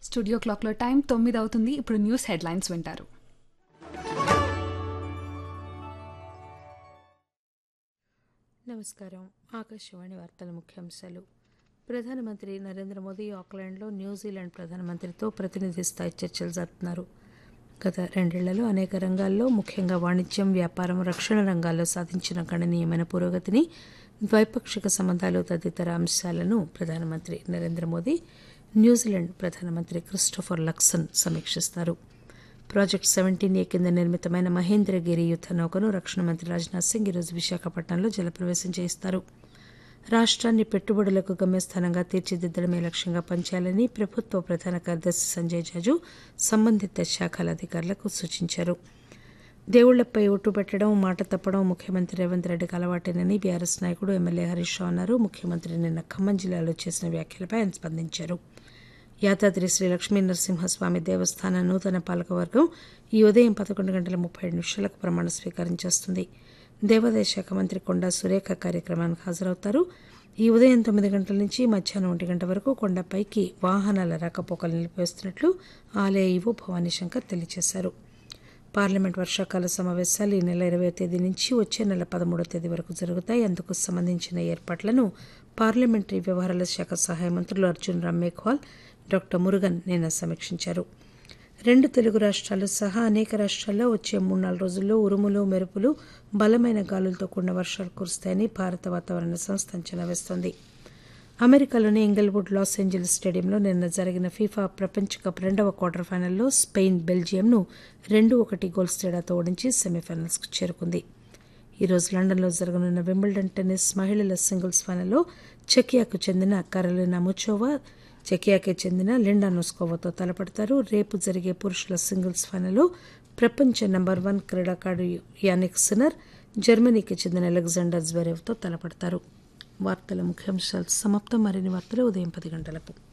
studio క్లాక్లో time తొమ్మిది అవుతుంది ఇప్పుడు న్యూస్ హెడ్లైన్స్ వింటారు నమస్కారం ఆకాశవాణి వార్తల ముఖ్యాంశాలు ప్రధానమంత్రి నరేంద్ర మోదీ ఆక్లాండ్లో న్యూజిలాండ్ ప్రధానమంత్రితో ప్రతినిధి స్థాయి చర్చలు జరుపుతున్నారు గత రెండేళ్లలో అనేక రంగాల్లో ముఖ్యంగా వాణిజ్యం వ్యాపారం రక్షణ రంగాల్లో సాధించిన గణనీయమైన పురోగతిని ద్వైపాక్షిక సంబంధాలు తదితర అంశాలను ప్రధానమంత్రి నరేంద్ర మోదీ న్యూజిలాండ్ ప్రధానమంత్రి క్రిస్టోఫర్ లక్సన్ సమీక్షిస్తారు ప్రాజెక్ట్ సెవెంటీన్ ఏ కింద నిర్మితమైన మహేంద్రగిరి యుద్ద నౌకను రక్షణ మంత్రి రాజ్నాథ్ సింగ్ ఈరోజు విశాఖపట్నంలో జలప్రవేశం చేయిస్తారు రాష్ట్రాన్ని పెట్టుబడులకు గమ్యస్థానంగా తీర్చిదిద్దడమే లక్ష్యంగా పనిచేయాలని ప్రభుత్వ ప్రధాన కార్యదర్శి సంజయ్ జాజు సంబంధిత శాఖల అధికారులకు సూచించారు దేవుళ్లపై ఒట్టు పెట్టడం మాట తప్పడం ముఖ్యమంత్రి రేవంత్ రెడ్డికి అలవాటేనని బీఆర్ఎస్ నాయకుడు ఎమ్మెల్యే హరీష్ రావు అన్నారు ముఖ్యమంత్రి నిన్న ఖమ్మం జిల్లాలో చేసిన వ్యాఖ్యలపై ఆయన స్పందించారు యాదాద్రి శ్రీ లక్ష్మీ నరసింహస్వామి దేవస్థాన నూతన పాలకవర్గం ఈ ఉదయం పదకొండు గంటల ముప్పై ఐదు నిమిషాలకు ప్రమాణ స్వీకారం చేస్తుంది దేవాదాయ శాఖ మంత్రి కొండా సురేఖ కార్యక్రమానికి హాజరవుతారు ఈ ఉదయం తొమ్మిది గంటల నుంచి మధ్యాహ్నం ఒంటి గంట వరకు కొండపైకి వాహనాల రాకపోకలు నిలిపివేస్తున్నట్లు ఆలయ ఈవో భవానీ శంకర్ తెలియజేశారు పార్లమెంట్ వర్షాకాల సమావేశాలు ఈ నెల ఇరవై తేదీ నుంచి వచ్చే నెల పదమూడో తేదీ వరకు జరుగుతాయి అందుకు సంబంధించిన ఏర్పాట్లను పార్లమెంటరీ వ్యవహారాల శాఖ సహాయ మంత్రులు అర్జున్ రామ్ మేఘ్వాల్ డాక్టర్ మురుగన్ నిన్న సమీక్షించారు రెండు తెలుగు రాష్ట్రాలు సహా అనేక రాష్ట్రాల్లో వచ్చే మూడు నాలుగు రోజుల్లో ఉరుములు మెరుపులు బలమైన గాలులతో కూడిన వర్షాలు కురుస్తాయని భారత వాతావరణ సంస్థ అంచనా వేస్తోంది అమెరికాలోని ఇంగల్వుడ్ లాస్ ఏంజల్స్ స్టేడియంలో నిన్న జరిగిన ఫీఫా ప్రపంచ కప్ రెండవ క్వార్టర్ ఫైనల్లో స్పెయిన్ బెల్జియంను రెండు ఒకటి గోల్స్ తేడాతో ఓడించి సెమీఫైనల్స్కు చేరుకుంది ఈరోజు లండన్లో జరగనున్న వింబుల్డన్ టెన్నిస్ మహిళల సింగిల్స్ ఫైనల్లో చెకియాకు చెందిన కరోలినా ముచోవా చెకియాకే చెందిన లిండా నోస్కోవాతో తలపడతారు రేపు జరిగే పురుషుల సింగిల్స్ ఫైనల్లో ప్రపంచ నెంబర్ వన్ క్రీడాకారుడు యానిక్ సినర్ జర్మనీకి చెందిన అలెగ్జాండర్ జ్వరేవ్తో తలపడతారు వార్తల ముఖ్యాంశాలు సమాప్తం మరిన్ని వార్తలు ఉదయం పది గంటలకు